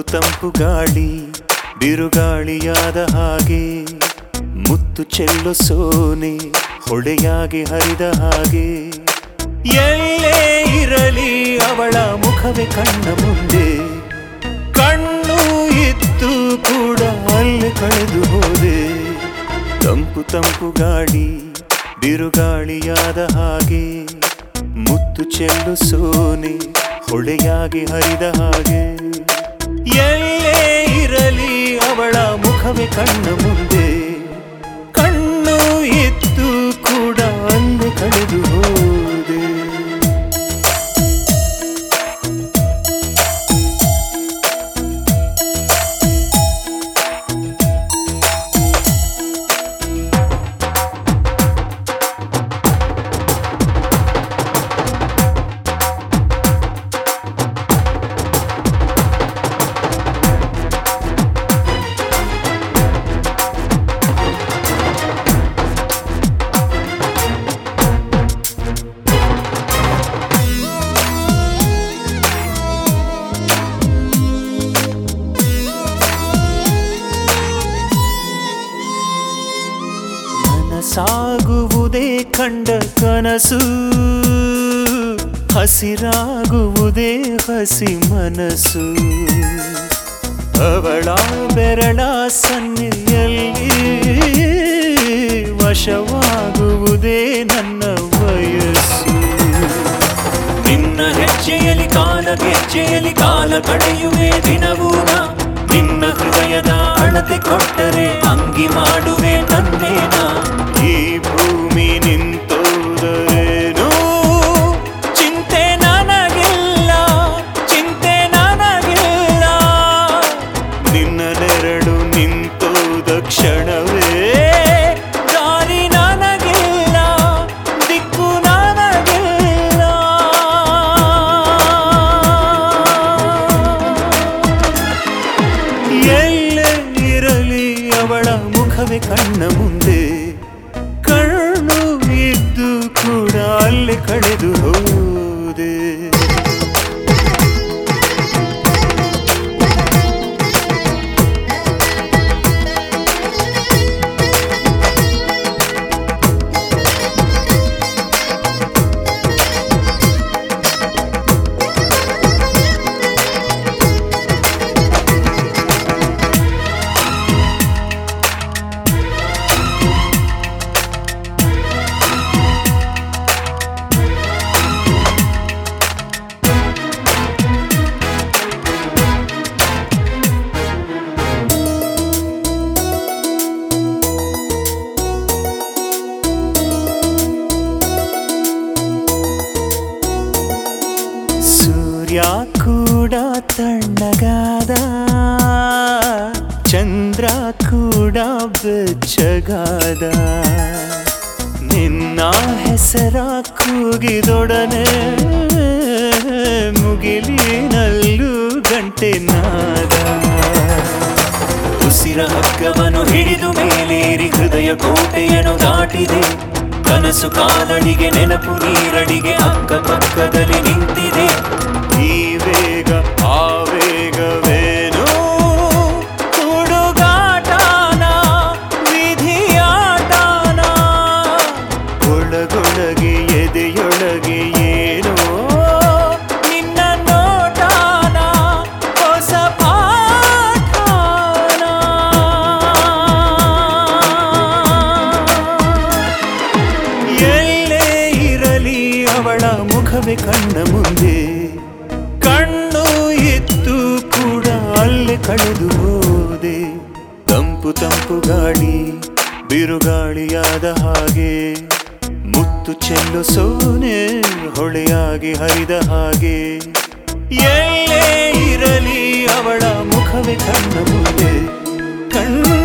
ತಂಪು ಗಾಳಿ ಬಿರುಗಾಳಿಯಾದ ಹಾಗೆ ಮುತ್ತು ಚೆಲ್ಲೋ ಸೋನೆ ಹೊಳೆಯಾಗಿ ಹರಿದ ಹಾಗೆ ಎಲ್ಲೇ ಇರಲಿ ಅವಳ ಮುಖವೇ ಕಣ್ಣ ಮುಂದೆ ಕಣ್ಣು ಇತ್ತು ಕೂಡ ಅಲ್ಲಿ ಕಳೆದು ಹೋದೆ ತಂಪು ತಂಪು ಗಾಳಿ ಬಿರುಗಾಳಿಯಾದ ಹಾಗೆ ಮುತ್ತು ಚೆಲ್ಲು ಸೋನೆ ಹೊಳೆಯಾಗಿ ಹರಿದ ಹಾಗೆ ಎಲ್ಲೇ ಇರಲಿ ಅವಳ ಮುಖವೇ ಕಣ್ಣ ಮುಂದೆ ಕಣ್ಣು ಇತ್ತು ಕೂಡ ಅಲ್ಲಿ ಕಳೆದು ಹೋದೆ ನನಸಾಗುವುದೇ ಕಂಡ ಕನಸು ಹಸಿರಾಗುವುದೇ ಹಸಿ ಮನಸ್ಸು ಅವಳ ಬೆರಳ ಸನ್ನೆಯಲ್ಲಿ ವಶವಾಗುವುದೇ ನನ್ನ ವಯಸ್ಸು ನಿನ್ನ ಹೆಜ್ಜೆಯಲ್ಲಿ ಕಾಲ ಗೆಜ್ಜೆಯಲ್ಲಿ ಕಾಲ ಕಳೆಯುವೆ ದಿನವೂನ ನಿನ್ನ ಹೃದಯದ ಅಳತೆ ಕೊಟ್ಟರೆ ಅಂಗಿ ಮಾಡುವೆ ನನ್ನೇನ ಈ ಭೂಮಿ ನಿಂತೋದರೇನು ಚಿಂತೆ ನನಗಿಲ್ಲ ಚಿಂತೆ ನನಗಿಲ್ಲ ನಿನ್ನ ನೆರಳು ನಿಂತೋದ ಕ್ಷಣವೇ ದಾರಿ ನನಗಿಲ್ಲ ದಿಕ್ಕು ನನಗಿಲ್ಲ ಎಲ್ಲೇ ಇರಲಿ ಅವಳ ಮುಖವೇ ಕಣ್ಣ ಮುಂದೆ ಕಣ್ಣು ಇದ್ದು ಕೂಡ ಅಲ್ಲಿ ಕಳೆದು ಹೋದೆ ಸೂರ್ಯ ಕೂಡ ತಣ್ಣಗಾದ ಚಂದ್ರ ಕೂಡ ಬೆಚ್ಚಗಾದ ನಿನ್ನ ಹೆಸರ ಕೂಗಿದೊಡನೆ ಮುಗಿಲಿನಲ್ಲೂ ಗಂಟೆ ನಾದ ಉಸಿರ ಹಗ್ಗವನ್ನು ಹಿಡಿದು ಮೇಲೇರಿ ಹೃದಯ ಕೋಟೆಯನ್ನು ದಾಟಿದೆ ಕನಸು ಕಾಲಡಿಗೆ ನೆನಪು ನೀರಡಿಗೆ ಅಕ್ಕಪಕ್ಕದಲ್ಲಿ ನಿಂತಿದೆ ಈ ವೇಗ ಆ ವೇಗವೇನು ಹುಡುಗಾಟನ ವಿಧಿಯಾಟನ ಒಳಗೊಳಗೆ ಎದೆಯೊಳಗೆ ಏನೋ ನಿನ್ನ ನೋಟಾನ ಹೊಸ ಪಾಠಾನ ಎಲ್ಲೇ ಇರಲಿ ಅವಳ ಮುಖವೇ ಕಣ್ಣ ಮುಂದೆ ಕಣ್ಣು ಇತ್ತು ಕೂಡ ಅಲ್ಲಿ ಕಳೆದು ಹೋದೆ ತಂಪು ತಂಪು ಗಾಳಿ ಬಿರುಗಾಳಿಯಾದ ಹಾಗೆ ಮುತ್ತು ಚೆಲ್ಲು ಸೋನೆ ಹೊಳೆಯಾಗಿ ಹರಿದ ಹಾಗೆ ಎಲ್ಲೇ ಇರಲಿ ಅವಳ ಮುಖವೇ ಕಣ್ಣ ಮುಂದೆ ಕಣ್ಣು